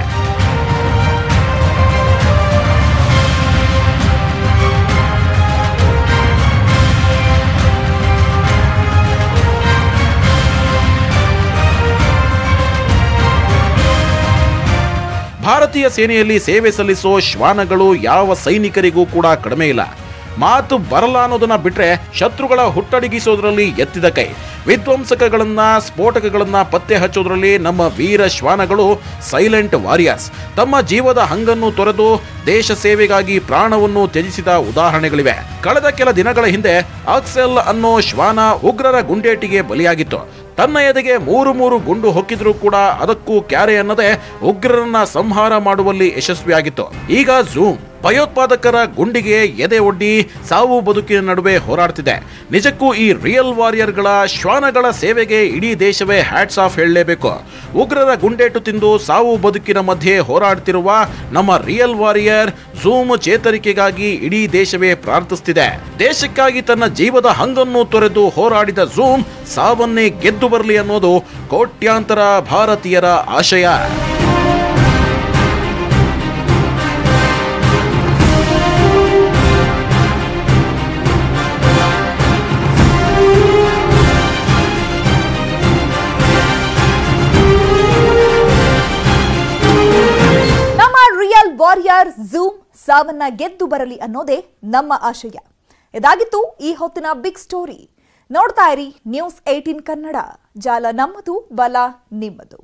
ಭಾರತೀಯ ಸೇನೆಯಲ್ಲಿ ಸೇವೆ ಸಲ್ಲಿಸೋ ಶ್ವಾನಗಳು ಯಾವ ಸೈನಿಕರಿಗೂ ಕೂಡ ಕಡಿಮೆ ಇಲ್ಲ ಮಾತು ಬರಲ್ಲ ಅನ್ನೋದನ್ನ ಬಿಟ್ರೆ ಶತ್ರುಗಳ ಹುಟ್ಟಡಗಿಸೋದ್ರಲ್ಲಿ ಎತ್ತಿದ ಕೈ ವಿಧ್ವಂಸಕಗಳನ್ನ ಸ್ಫೋಟಕಗಳನ್ನ ಪತ್ತೆ ಹಚ್ಚೋದ್ರಲ್ಲಿ ನಮ್ಮ ವೀರ ಶ್ವಾನಗಳು ಸೈಲೆಂಟ್ ವಾರಿಯರ್ಸ್ ತಮ್ಮ ಜೀವದ ಹಂಗನ್ನು ತೊರೆದು ದೇಶ ಸೇವೆಗಾಗಿ ಪ್ರಾಣವನ್ನು ತ್ಯಜಿಸಿದ ಉದಾಹರಣೆಗಳಿವೆ ಕಳೆದ ಕೆಲ ದಿನಗಳ ಹಿಂದೆ ಆಕ್ಸೆಲ್ ಅನ್ನೋ ಶ್ವಾನ ಉಗ್ರರ ಗುಂಡೇಟಿಗೆ ಬಲಿಯಾಗಿತ್ತು ತನ್ನ ಎದೆಗೆ ಮೂರು ಮೂರು ಗುಂಡು ಹೊಕ್ಕಿದ್ರೂ ಕೂಡ ಅದಕ್ಕೂ ಕ್ಯಾರೆ ಅನ್ನದೆ ಉಗ್ರರನ್ನ ಸಂಹಾರ ಮಾಡುವಲ್ಲಿ ಯಶಸ್ವಿಯಾಗಿತ್ತು ಈಗ ಝೂಮ್ ಭಯೋತ್ಪಾದಕರ ಗುಂಡಿಗೆ ಎದೆ ಒಡ್ಡಿ ಸಾವು ಬದುಕಿನ ನಡುವೆ ಹೋರಾಡ್ತಿದೆ ನಿಜಕ್ಕೂ ಈ ರಿಯಲ್ ವಾರಿಯರ್ಗಳ ಶ್ವಾನಗಳ ಸೇವೆಗೆ ಇಡೀ ದೇಶವೇ ಹ್ಯಾಟ್ಸ್ ಆಫ್ ಹೇಳಲೇಬೇಕು ಉಗ್ರರ ಗುಂಡೇಟು ತಿಂದು ಸಾವು ಬದುಕಿನ ಮಧ್ಯೆ ಹೋರಾಡ್ತಿರುವ ನಮ್ಮ ರಿಯಲ್ ವಾರಿಯರ್ ಝೂಮ್ ಚೇತರಿಕೆಗಾಗಿ ಇಡೀ ದೇಶವೇ ಪ್ರಾರ್ಥಿಸ್ತಿದೆ ದೇಶಕ್ಕಾಗಿ ತನ್ನ ಜೀವದ ಹಂಗನ್ನು ತೊರೆದು ಹೋರಾಡಿದ ಝೂಮ್ ಸಾವನ್ನೇ ಗೆದ್ದು ಬರಲಿ ಅನ್ನೋದು ಕೋಟ್ಯಾಂತರ ಭಾರತೀಯರ ಆಶಯ ನಮ್ಮ ರಿಯಲ್ ವಾರಿಯರ್ ಝೂಮ್ ಸಾವನ್ನ ಗೆದ್ದು ಬರಲಿ ಅನ್ನೋದೇ ನಮ್ಮ ಆಶಯ ಇದಾಗಿತ್ತು ಈ ಹೊತ್ತಿನ ಬಿಗ್ ಸ್ಟೋರಿ ನೋಡ್ತಾ ಇರಿ ನ್ಯೂಸ್ ಏಟೀನ್ ಕನ್ನಡ ಜಾಲ ನಮ್ಮದು ಬಲ ನಿಮ್ಮದು